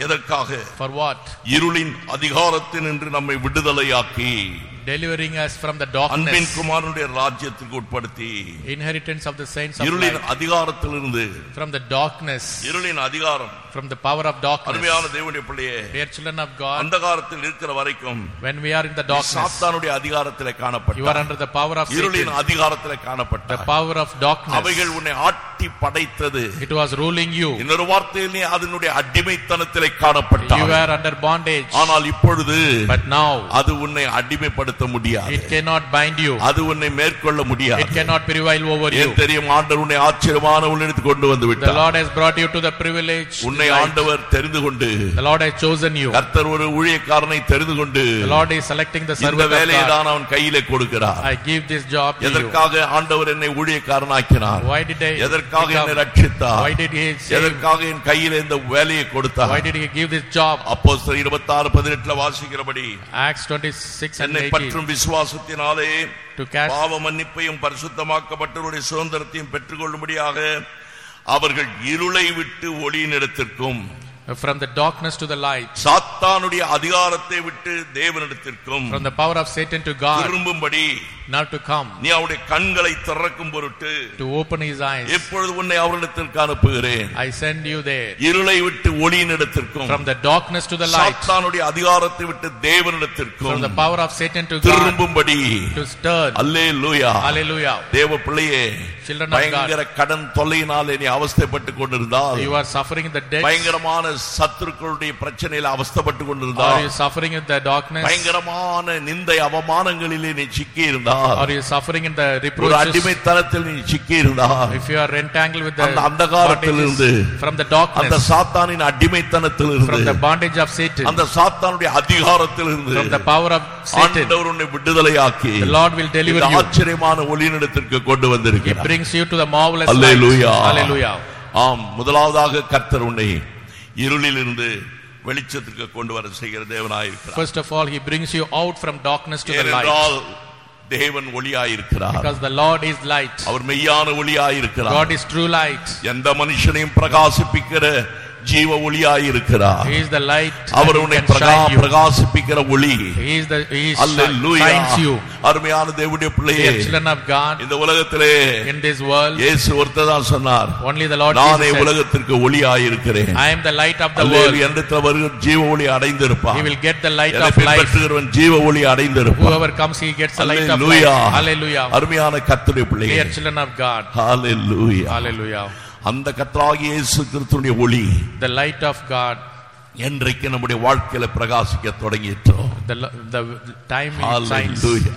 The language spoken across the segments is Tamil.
எதற்காக For what? இருளின் அதிகாரத்தினின்று நம்மை விடுதலையாக்கி Delivering us from the அன்பின் darkness, குமாரனுடைய ராஜ்யத்துக்கு உட்படுத்தி inheritance of the saints of இருளின் light. அதிகாரத்திலிருந்து From the darkness, இருளின் அதிகாரம் from the power of darkness. அருமையான தேவனுடைய பிள்ளையே Dear children of God, அந்தகாரத்தில் இருக்கிற வரைக்கும் when we are in the darkness, சாத்தானுடைய அதிகாரத்திலே you are காணப்பட்ட under the power of இருளின் Satan, அதிகாரத்திலே the காணப்பட்ட power of darkness. அவைகள் உன்னை ஆட்டி படைத்தது It was ruling you. இன்னொரு வார்த்தையில் நீ அதனுடைய அடிமைத்தனத்திலே You காணப்பட்டாய் were under bondage. ஆனால் இப்பொழுது But now, அது உன்னை அடிமைப்படுத்த முடியாது it cannot bind you. அது உன்னை மேற்கொள்ள முடியாது It cannot prevail over you. ஏன் தெரியும் ஆண்டவர் உன்னை ஆச்சரியமான உள்ளிடத்து கொண்டு வந்து The விட்டார் Lord has brought you to the privilege. உன்னை light. ஆண்டவர் தெரிந்து கொண்டு The Lord has chosen you. கர்த்தர் ஒரு ஊழியக்காரனை தெரிந்து கொண்டு The Lord is selecting the இந்த servant of வேலையை God. தான் அவன் கையிலே கொடுக்கிறார் I give this job to you. எதற்காக ஆண்டவர் என்னை ஊழியக்காரனாக்கினார் Why did I எதற்காக pick என்னை up? ரட்சித்தார் Why did he save? எதற்காக என் கையில இந்த வேலையை Why கொடுத்தார் did he give this job? அப்போ இருபத்தி ஆறு பதினெட்டுல வாசிக்கிறபடி Acts 26 and என்னை 18 பற்றும் விசுவாசத்தினாலே to cast பாவ மன்னிப்பையும் பரிசுத்தமாக்கப்பட்டவருடைய சுதந்திரத்தையும் பெற்றுக்கொள்ளும்படியாக அவர்கள் இருளை விட்டு ஒளியினிடத்திற்கும் from the darkness to the light, சாத்தானுடைய அதிகாரத்தை விட்டு தேவனிடத்திற்கும் from the power of Satan to God, திரும்பும்படி now to come, நீ அவருடைய கண்களை திறக்கும் பொருட்டு to open his eyes. எப்பொழுது உன்னை அவரிடத்திற்கு அனுப்புகிறேன் I send you there. இருளை விட்டு ஒளியினிடத்திற்கும் From the darkness to the light, சாத்தானுடைய அதிகாரத்தை விட்டு தேவனிடத்திற்கும் from the power of Satan to God, திரும்பும்படி to stir. அல்லே லூயா Hallelujah. தேவ பிள்ளையே Children of God, பயங்கர கடன் தொல்லையினாலே நீ அவஸ்தைப்பட்டு கொண்டிருந்தால் you are suffering in the debts. பயங்கரமான சத்துருக்களுடைய பிரச்சனையில அவஸ்தைப்பட்டு Are கொண்டிருந்தால் you suffering in the darkness? பயங்கரமான நிந்தை அவமானங்களிலே நீ சிக்கி இருந்தால் Are you suffering in the ஒரு reproaches? அடிமைத்தனத்தில் நீ சிக்கி இருந்தால் If you are entangled with the அந்த அந்தகாரத்திலிருந்து, bondages from the அந்த darkness, சாத்தானின் அடிமைத்தனத்தில் from the இருந்து bondage of Satan, அந்த சாத்தானுடைய அதிகாரத்தில் இருந்து from the power of Satan, ஆண்டவர் உன்னை விடுதலையாக்கி the Lord will deliver இந்த you. ஆச்சரியமான ஒளியினிடத்திற்கு கொண்டு He வந்திருக்கிறார் brings you to the marvelous light. Hallelujah. Hallelujah. ஆம் முதலாவதாக கர்த்தர் உன்னை இருளிலிருந்து வெளிச்சத்திற்கு கொண்டு வர செய்கிற தேவனாயிருக்கிறார் First of all, He brings you out from darkness to the light. ஏனென்றால் தேவன் ஒளியாயிருக்கிறார் Because the Lord is light. அவர் மெய்யான ஒளியாயிருக்கிறார் God is true light. எந்த மனுஷனையும் பிரகாசிப்பிக்கிற ஜீவ ஒளியாயிருக்கிறார் He is the light our that உன்னை can பிரகா shine you. பிரகாசிப்பிக்கிற ஒளி He is the He is hallelujah shines you. அருமையான தேவனுடைய பிள்ளையே Dear children of God, இந்த உலகத்திலே in this world, இயேசு ஒருத்தர் தான் சொன்னார் only the Lord நானே Jesus said, உலகத்திற்கு ஒளியாயிருக்கிறேன் I am the light of the hallelujah. world. என்னிடத்தில் வருகிற ஜீவ ஒளி அடைந்திருப்பான் He will get the light என்னை of life. பின்பற்றுகிறவன் ஜீவ ஒளி அடைந்திருப்பான் Whoever comes, he gets the light of Hallelujah. life. Hallelujah. அருமையான கர்த்தருடைய பிள்ளையே Dear children of God, hallelujah Hallelujah. அந்த கர்த்தராகிய இயேசு கிறிஸ்துவினுடைய ஒளி The light of God, என்றைக்கு நம்முடைய வாழ்க்கையில பிரகாசிக்க தொடங்கிட்டோ the, the, the time it shines. Hallelujah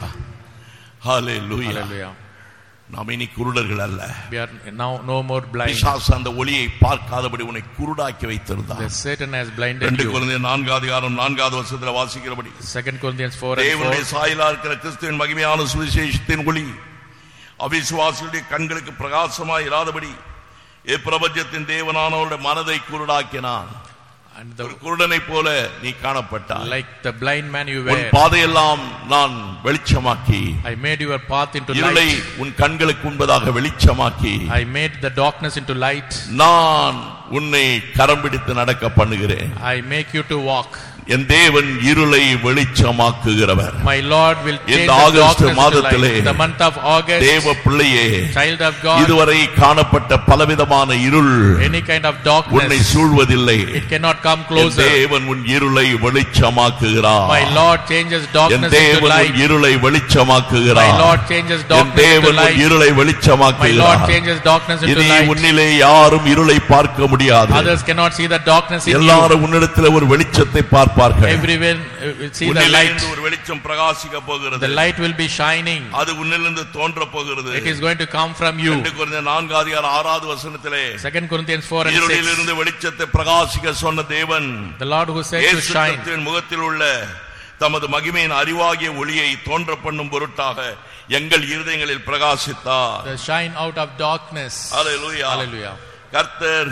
hallelujah Hallelujah. நாம் இனி குருடர்கள் அல்ல We are now no more blind. பிசாசு அந்த ஒளியை பார்க்காதபடி உன்னை குருடாக்கி வைத்திருந்தான் The Satan has blinded ரெண்டு you. குழந்தை நான்காவது அதிகாரம் நான்காவது வருஷத்துல வாசிக்கிறபடி Second Corinthians 4 and தேவனுடைய 4. சாயலா இருக்கிற கிறிஸ்துவின் மகிமையான சுவிசேஷத்தின் ஒளி அவிசுவாசியுடைய கண்களுக்கு பிரகாசமாய் இராதபடி இப்பிரபஞ்சத்தின் தேவனானவருடைய மனதை குருடாக்கினான் And the, ஒரு குருடனை போல நீ காணப்பட்டாய் like the blind man you உன் were, பாதையெல்லாம் நான் வெளிச்சமாக்கி I made your path into இருளை light. உன் கண்களுக்கு முன்பதாக வெளிச்சமாக்கி I made the darkness into light. நான் உன்னை கரம் பிடித்து நடக்க பண்ணுகிறேன் I make you to walk. என் தேவன் இருளை வெளிச்சமாக்குகிறவர் My Lord will change இந்த the ஆகஸ்ட் darkness to மாதத்திலே light. The month of August, தேவ பிள்ளையே child of God, இதுவரை காணப்பட்ட பலவிதமான இருள் any kind of உன்னை darkness, சூழ்வதில்லை it cannot come N closer. தேவன் உன் இருளை வெளிச்சமாக்குகிறார் My Lord changes N darkness into தேவன் உன் light. இருளை My வெளிச்சமாக்குகிறார் Lord changes N darkness into தேவன் உன் light. இருளை My Lord வெளிச்சமாக்குகிறார் changes darkness into இனி light. உன்னிலே யாரும் இருளை பார்க்க முடியாது Others cannot see the darkness in you. எல்லாரும் உன்னிடத்தில் ஒரு வெளிச்சத்தை பார்ப்பார்கள் Everyone uh, will see the உன்னிலே light. இருந்து ஒரு வெளிச்சம் பிரகாசிக்க போகிறது The light will be shining. அது உன்னிலிருந்து தோன்ற போகிறது It is going to come from you. ரெண்டு குறைந்த நான்கு அதிகாரம் ஆறாவது வசனத்திலே Second Corinthians 4 and 6. இருளிலிருந்து வெளிச்சத்தை பிரகாசிக்க சொன்ன தேவன் The Lord who said to இயேசு shine. கிறிஸ்துவின் முகத்தில் உள்ள தமது மகிமையின் அறிவாகிய ஒளியை தோன்ற பண்ணும் பொருட்டாக எங்கள் இருதயங்களில் பிரகாசித்தார் The shine out of darkness. Hallelujah. Hallelujah. கர்த்தர்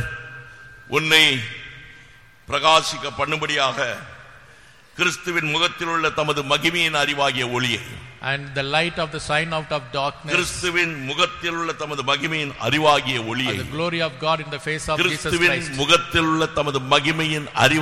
உன்னை பிரகாசிக்க பண்ணும்படியாக கிறிஸ்துவின் முகத்தில் உள்ள தமது மகிமையின் அறிவாகிய ஒளியை And the light of the shine out of darkness. கிறிஸ்துவின் முகத்தில் உள்ள தமது மகிமையின் அறிவாகிய and ஒளியை The glory of God in the face of Jesus கிறிஸ்துவின் Christ. முகத்தில் உள்ள தமது மகிமையின் அறிவு